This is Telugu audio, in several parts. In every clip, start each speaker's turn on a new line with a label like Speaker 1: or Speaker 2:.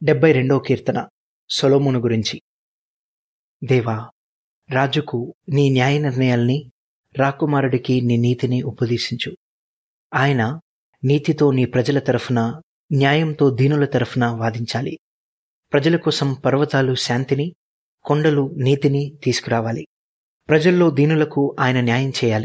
Speaker 1: డెబ్బై రెండో కీర్తన సొలొమోను గురించి దేవా రాజుకు నీ న్యాయ నిర్ణయాల్ని రాకుమారుడికి నీ నీతిని ఉపదేశించు ఆయన నీతితో నీ ప్రజల తరఫున న్యాయంతో దీనుల తరఫున వాదించాలి ప్రజల కోసం పర్వతాలు శాంతిని కొండలు నీతిని తీసుకురావాలి ప్రజల్లో దీనులకు ఆయన న్యాయం చేయాలి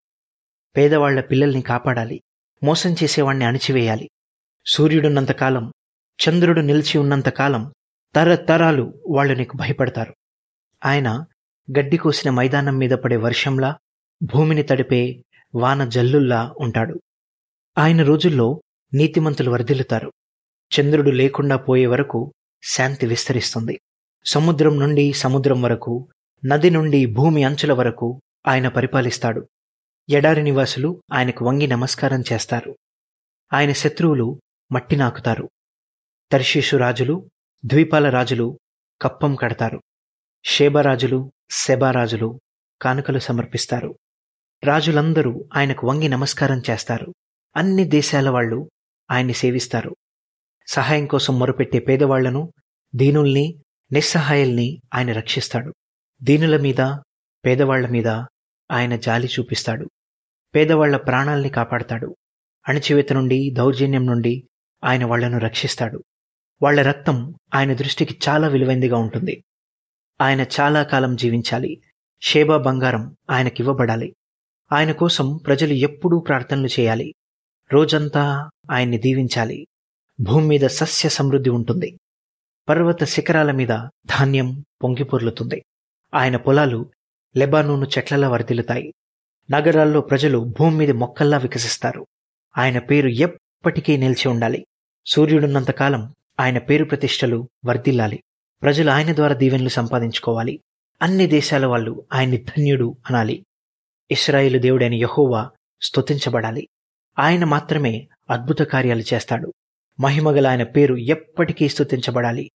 Speaker 1: పేదవాళ్ల పిల్లల్ని కాపాడాలి మోసం చేసేవాణ్ణి అణిచివేయాలి సూర్యుడున్నంతకాలం చంద్రుడు నిలిచి ఉన్నంతకాలం తరతరాలు వాళ్ళు నీకు భయపడతారు ఆయన గడ్డి కోసిన మైదానం మీద పడే వర్షంలా భూమిని తడిపే వాన జల్లుల్లా ఉంటాడు ఆయన రోజుల్లో నీతిమంతులు వర్ధిల్లుతారు చంద్రుడు లేకుండా పోయే వరకు శాంతి విస్తరిస్తుంది సముద్రం నుండి సముద్రం వరకు నది నుండి భూమి అంచుల వరకు ఆయన పరిపాలిస్తాడు ఎడారి నివాసులు ఆయనకు వంగి నమస్కారం చేస్తారు ఆయన శత్రువులు మట్టి నాకుతారు తర్షీషు రాజులు ద్వీపాల రాజులు కప్పం కడతారు షేబరాజులు శెబారాజులు కానుకలు సమర్పిస్తారు రాజులందరూ ఆయనకు వంగి నమస్కారం చేస్తారు అన్ని దేశాల వాళ్ళు ఆయన్ని సేవిస్తారు సహాయం కోసం మొరుపెట్టే పేదవాళ్లను దీనుల్ని నిస్సహాయల్ని ఆయన రక్షిస్తాడు దీనుల మీద పేదవాళ్ల మీద ఆయన జాలి చూపిస్తాడు పేదవాళ్ల ప్రాణాల్ని కాపాడతాడు అణచివేత నుండి దౌర్జన్యం నుండి ఆయన వాళ్లను రక్షిస్తాడు వాళ్ల రక్తం ఆయన దృష్టికి చాలా విలువైందిగా ఉంటుంది ఆయన చాలా కాలం జీవించాలి షేబా బంగారం ఆయనకివ్వబడాలి ఆయన కోసం ప్రజలు ఎప్పుడూ ప్రార్థనలు చేయాలి రోజంతా ఆయన్ని దీవించాలి భూమి మీద సస్య సమృద్ధి ఉంటుంది పర్వత శిఖరాల మీద ధాన్యం పొంగిపొర్లుతుంది ఆయన పొలాలు లెబానోను చెట్లలా వర్ధిల్లుతాయి నగరాల్లో ప్రజలు భూమి మీద మొక్కల్లా వికసిస్తారు ఆయన పేరు ఎప్పటికీ నిలిచి ఉండాలి సూర్యుడున్నంతకాలం ఆయన పేరు ప్రతిష్టలు వర్ధిల్లాలి ప్రజలు ఆయన ద్వారా దీవెనలు సంపాదించుకోవాలి అన్ని దేశాల వాళ్ళు ఆయన్ని ధన్యుడు అనాలి ఇస్రాయేలు దేవుడైన యహోవా స్తుతించబడాలి ఆయన మాత్రమే అద్భుత కార్యాలు చేస్తాడు మహిమగల ఆయన పేరు ఎప్పటికీ స్తుతించబడాలి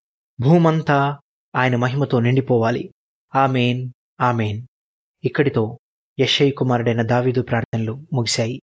Speaker 1: భూమంతా ఆయన మహిమతో నిండిపోవాలి ఆమెన్ ఆమెన్ ఇక్కడితో యశయ్ కుమారుడైన దావీదు ప్రార్థనలు ముగిశాయి